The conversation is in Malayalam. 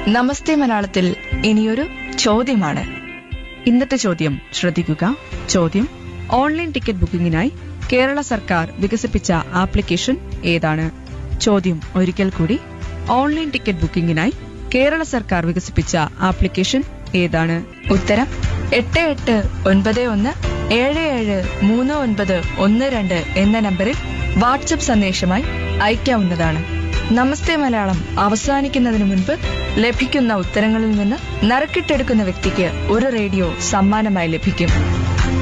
നമസ്തേ മലയാളത്തിൽ ഇനിയൊരു ചോദ്യമാണ് ഇന്നത്തെ ചോദ്യം ശ്രദ്ധിക്കുക ചോദ്യം ഓൺലൈൻ ടിക്കറ്റ് ബുക്കിംഗിനായി കേരള സർക്കാർ വികസിപ്പിച്ച ആപ്ലിക്കേഷൻ ഏതാണ് ചോദ്യം ഒരിക്കൽ കൂടി ഓൺലൈൻ ടിക്കറ്റ് ബുക്കിംഗിനായി കേരള സർക്കാർ വികസിപ്പിച്ച ആപ്ലിക്കേഷൻ ഏതാണ് ഉത്തരം എട്ട് എട്ട് ഒൻപത് ഒന്ന് ഏഴ് ഏഴ് മൂന്ന് ഒൻപത് ഒന്ന് രണ്ട് എന്ന നമ്പറിൽ വാട്സപ്പ് സന്ദേശമായി അയക്കാവുന്നതാണ് നമസ്തേ മലയാളം അവസാനിക്കുന്നതിന് മുൻപ് ലഭിക്കുന്ന ഉത്തരങ്ങളിൽ നിന്ന് നറുക്കിട്ടെടുക്കുന്ന വ്യക്തിക്ക് ഒരു റേഡിയോ സമ്മാനമായി ലഭിക്കും